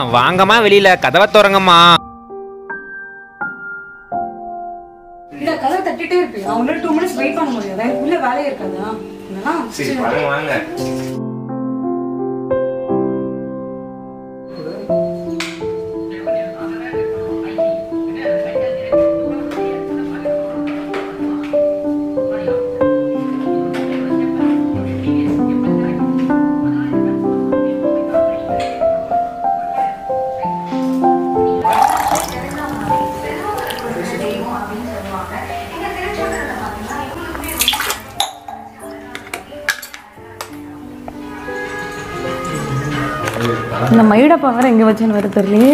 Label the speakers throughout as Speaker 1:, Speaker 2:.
Speaker 1: வாங்கம்மா வெளியில கதவை திறங்கம்மா
Speaker 2: இல்ல கதவை தட்டிட்டே இருப்பியா உன்னால டூ மினிட்ஸ் வெயிட் பண்ண முடியாது எனக்கு உள்ள வேலையே இருக்காதா இதெல்லாம்
Speaker 1: சரி வாங்க வாங்க
Speaker 2: இந்த மயிடப்பா வேற எங்க வச்சேன்னு வேற தெரியலையே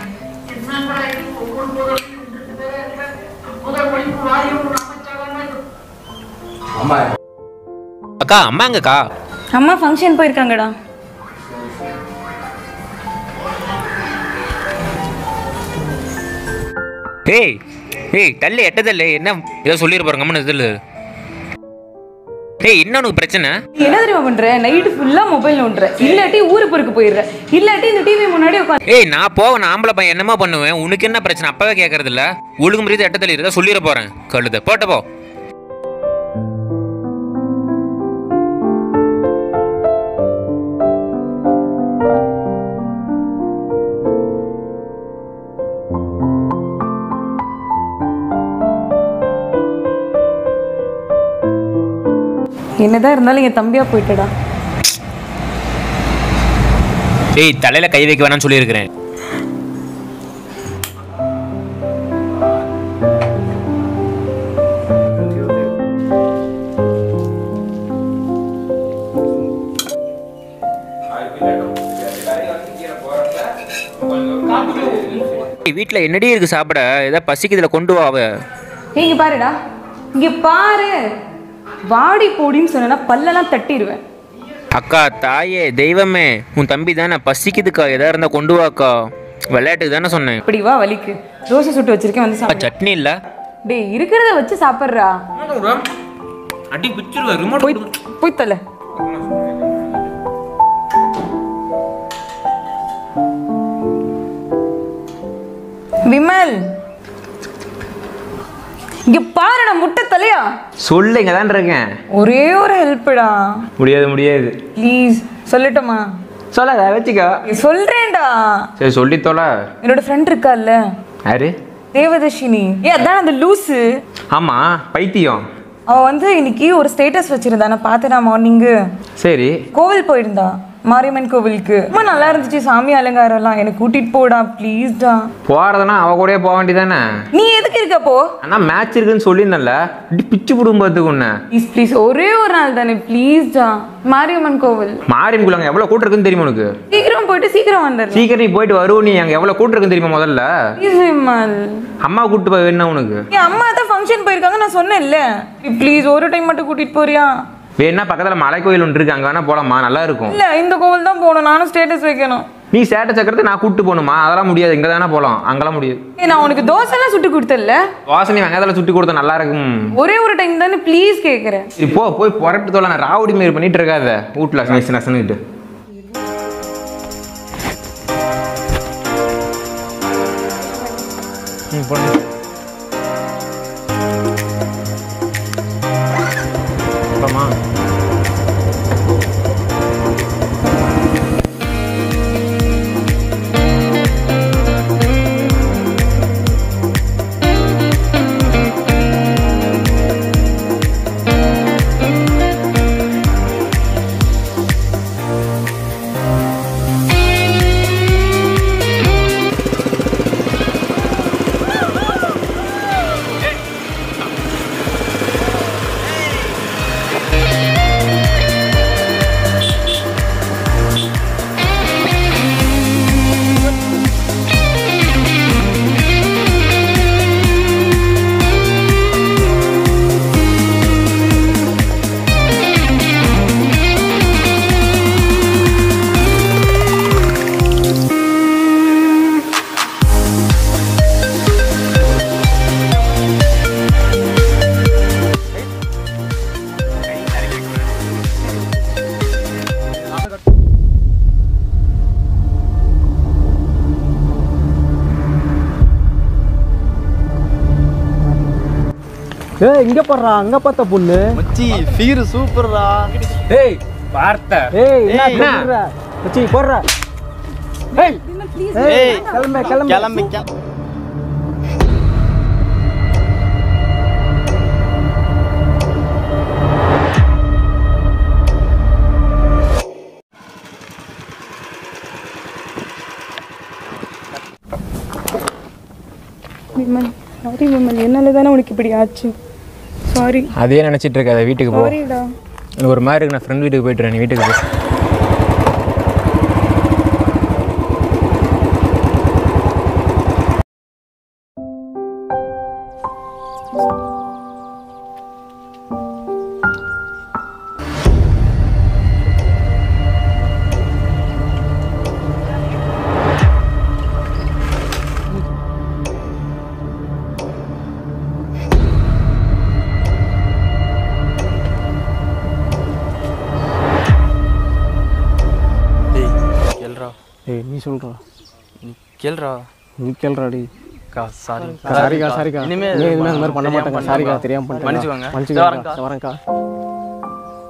Speaker 1: அக்கா அம்மா எங்கக்கா
Speaker 2: அம்மா ஃபங்க்ஷன் போயிருக்காங்கடா
Speaker 1: ஏய் ஏய் தள்ளு எட்ட தள்ளு என்ன ஏதோ சொல்லியிருப்பாரு கம்மனு இதில் ஏய் என்ன உனக்கு பிரச்சனை
Speaker 2: நீ என்ன தெரியுமா பண்ற நைட்டு ஃபுல்லா மொபைல் நோண்டுற இல்லாட்டி ஊரு பொறுக்கு போயிடுற இல்லாட்டி இந்த டிவி முன்னாடி உட்காந்து
Speaker 1: ஏய் நான் போவேன் நான் ஆம்பளை பையன் என்னமா பண்ணுவேன் உனக்கு என்ன பிரச்சனை அப்பவே கேட்கறது இல்ல ஒழுங்கு முறையது எட்ட தள்ளி இருக்கா சொல்லிட போறேன் கழுத போட்ட போ
Speaker 2: என்னதான் இருந்தாலும் என் தம்பியா போயிட்டடா
Speaker 1: ஏய் தலையில கை வைக்க வேணாம்னு சொல்லியிருக்கிறேன் வீட்டில் என்னடி இருக்கு சாப்பிட ஏதாவது பசிக்குதுல கொண்டு வா அவ
Speaker 2: ஏய், இங்க பாருடா இங்க பாரு வாடி போடின்னு சொன்னா பல்லெல்லாம் தட்டிடுவேன்
Speaker 1: அக்கா தாயே தெய்வமே உன் தம்பி தானே பசிக்குதுக்கா எதா இருந்தா கொண்டு வாக்கா விளையாட்டுக்கு தானே சொன்னேன்
Speaker 2: இப்படி வா வலிக்கு தோசை சுட்டு வச்சிருக்கேன் வந்து
Speaker 1: அப்பா,
Speaker 2: சாப்பிடு
Speaker 1: சட்னி இல்ல
Speaker 2: டேய் இருக்கிறத வச்சு சாப்பிட்றா
Speaker 1: அடி பிச்சிருவா ரிமோட்
Speaker 2: போய் போய் தல விமல் இங்க பாருடா முட்டை தலையா
Speaker 1: சொல்லு இங்க தான் இருக்கேன்
Speaker 2: ஒரே ஒரு ஹெல்ப்டா
Speaker 1: முடியாது முடியாது
Speaker 2: ப்ளீஸ் சொல்லட்டுமா
Speaker 1: சொல்லாத வச்சுக்கோ
Speaker 2: சொல்றேன்டா
Speaker 1: சரி சொல்லி தொலை
Speaker 2: என்னோட ஃப்ரெண்ட் இருக்கால்ல
Speaker 1: யாரு
Speaker 2: தேவதர்ஷினி ஏ அதான் அந்த லூசு
Speaker 1: ஆமா பைத்தியம்
Speaker 2: அவ வந்து இன்னைக்கு ஒரு ஸ்டேட்டஸ் வச்சிருந்தா நான் பார்த்தேன் மார்னிங்கு
Speaker 1: சரி
Speaker 2: கோவில் போயிருந்தா மாரியம்மன் கோவிலுக்கு ரொம்ப நல்லா இருந்துச்சு சாமி அலங்காரம்லாம் எனக்கு கூட்டிட்டு போடா ப்ளீஸ்டா
Speaker 1: போறதுனா அவ கூடயே போக வேண்டியதானே
Speaker 2: நீ எதுக்கு இருக்க போ
Speaker 1: ஆனா மேட்ச் இருக்குன்னு சொல்லியிருந்தல இப்படி பிச்சு குடும்பத்துக்கு உன்ன
Speaker 2: ப்ளீஸ் ப்ளீஸ் ஒரே ஒரு நாள் தானே ப்ளீஸ்டா மாரியம்மன் கோவில்
Speaker 1: மாரியம்குள்ள அங்க எவ்வளவு கூட்டு இருக்குன்னு தெரியுமா உனக்கு
Speaker 2: சீக்கிரம் போயிட்டு சீக்கிரம் வந்துடுறேன்
Speaker 1: சீக்கிரம் நீ போயிட்டு வருவ நீ அங்க எவ்வளவு கூட்டு இருக்குன்னு தெரியுமா முதல்ல
Speaker 2: ப்ளீஸ் விமல்
Speaker 1: அம்மா கூட்டு போய் வேணும் உனக்கு
Speaker 2: என் அம்மா தான் ஃபங்க்ஷன் போயிருக்காங்க நான் சொன்னேன்ல ப்ளீஸ் ஒரு டைம் மட்டும் கூட்டிட்டு போறியா
Speaker 1: வேணா பக்கத்துல மலை கோயில் ஒன்று இருக்கு அங்க வேணா போலாமா நல்லா இருக்கும்
Speaker 2: இல்ல இந்த கோவில் தான் போகணும் நானும் ஸ்டேட்டஸ் வைக்கணும்
Speaker 1: நீ சேட்டை சக்கரத்தை நான் கூட்டு போகணுமா அதெல்லாம் முடியாது இங்க தானே போலாம் அங்கெல்லாம் முடியாது
Speaker 2: ஏய் நான் உனக்கு தோசை எல்லாம் சுட்டு கொடுத்தல
Speaker 1: வாசனை வெங்காயத்தில் சுட்டி கொடுத்தா நல்லா இருக்கும்
Speaker 2: ஒரே ஒரு டைம் தானே ப்ளீஸ் கேக்குறேன்
Speaker 1: சரி போ போய் புறப்பட்டு தோல நான் ராவடி மாரி பண்ணிட்டு இருக்காத வீட்டுல நசு நசனுட்டு ம் பொண்ணு போலாமா
Speaker 3: ஏய் இங்க பாடுறா அங்க பார்த்த பொண்ணு
Speaker 4: மச்சி ஃபீர் சூப்பர்ரா
Speaker 1: ஏய் வார்த்தை
Speaker 3: ஏய் என்ன
Speaker 1: என்ன?
Speaker 3: சொல்ற மச்சி போடுற ஏய்
Speaker 4: ஏய்
Speaker 3: கிளம்பு கிளம்பு
Speaker 4: கிளம்பி கிளம்பி
Speaker 2: விமல் சாரி விமல் என்னால தானே உனக்கு இப்படி ஆச்சு சாரி
Speaker 1: அதே நினச்சிட்டு இருக்காத வீட்டுக்கு போ
Speaker 2: சாரிடா
Speaker 1: எனக்கு ஒரு மாதிரி இருக்கு நான் ஃப்ரெண்ட் வீட்டுக்கு போயிட்டு நீ வீட்டுக்கு போ
Speaker 4: டேய் கேள்றா
Speaker 3: ஏய் நீ சொல்றா
Speaker 4: நீ கேள்றா
Speaker 3: நீ கேளுடா டேய்
Speaker 4: கா சாரி
Speaker 3: சாரிக்கா சாரிக்கா
Speaker 4: இனிமே
Speaker 3: இனிமே இனிமே அந்த மாதிரி பண்ண மாட்டேங்க சாரிக்கா தெரியாம பண்ணிட்டேன்
Speaker 4: மன்னிச்சுக்கோங்க.
Speaker 3: மன்னிச்சுக்கோங்க
Speaker 4: இதோ வரேன்க்கா.
Speaker 3: வரேன்க்கா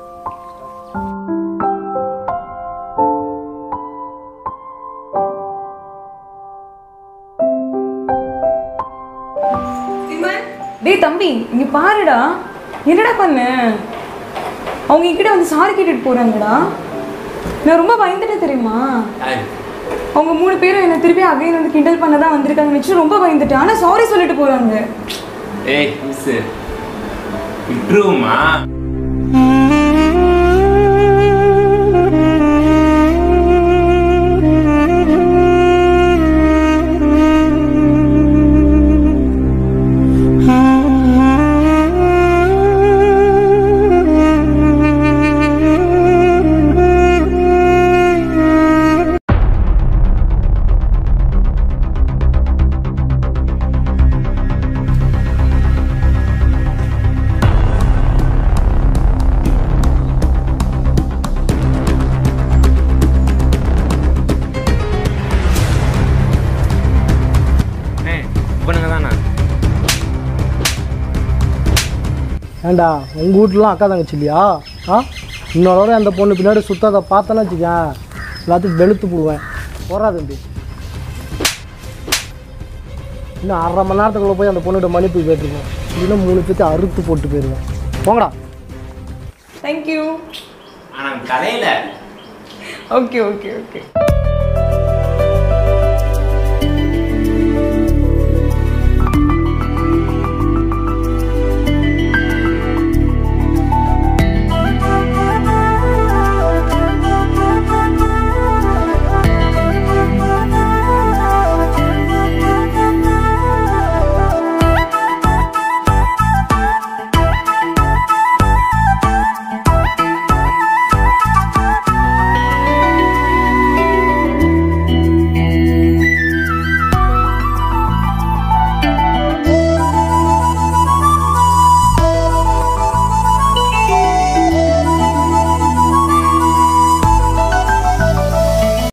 Speaker 2: விமல் டேய் தம்பி இங்க பாருடா என்னடா பண்ண அவங்க என்கிட்ட வந்து சாரி கேட்டுட்டு போறாங்கடா நான் ரொம்ப பயந்துட்டேன் தெரியுமா அவங்க மூணு பேரும் என்ன திருப்பி அகைன் வந்து கிண்டல் பண்ண தான் வந்திருக்காங்கன்னு நினச்சி ரொம்ப பயந்துட்டேன் ஆனால் சாரி சொல்லிட்டு போறாங்க
Speaker 1: ஏய் மிஸ் விட்டுருவோமா ஏய் இவனுங்க தானா
Speaker 3: ஏண்டா உங்க வீட்டுலாம் அக்கா தங்கச்சி இல்லையா ஆ இன்னொரு அந்த பொண்ணு பின்னாடி சுத்தத்தை பார்த்தேன்னு வச்சுக்கேன் எல்லாத்தையும் வெளுத்து போடுவேன் போறா தம்பி இன்னும் அரை மணி நேரத்துக்குள்ள போய் அந்த பொண்ணுகிட்ட மன்னிப்பு கேட்டிருக்கோம் இன்னும் மூணு பேர்த்து அறுத்து போட்டு போயிடுவேன் போங்கடா
Speaker 2: தேங்க்யூ
Speaker 1: ஆனால் கலையில்
Speaker 2: ஓகே ஓகே ஓகே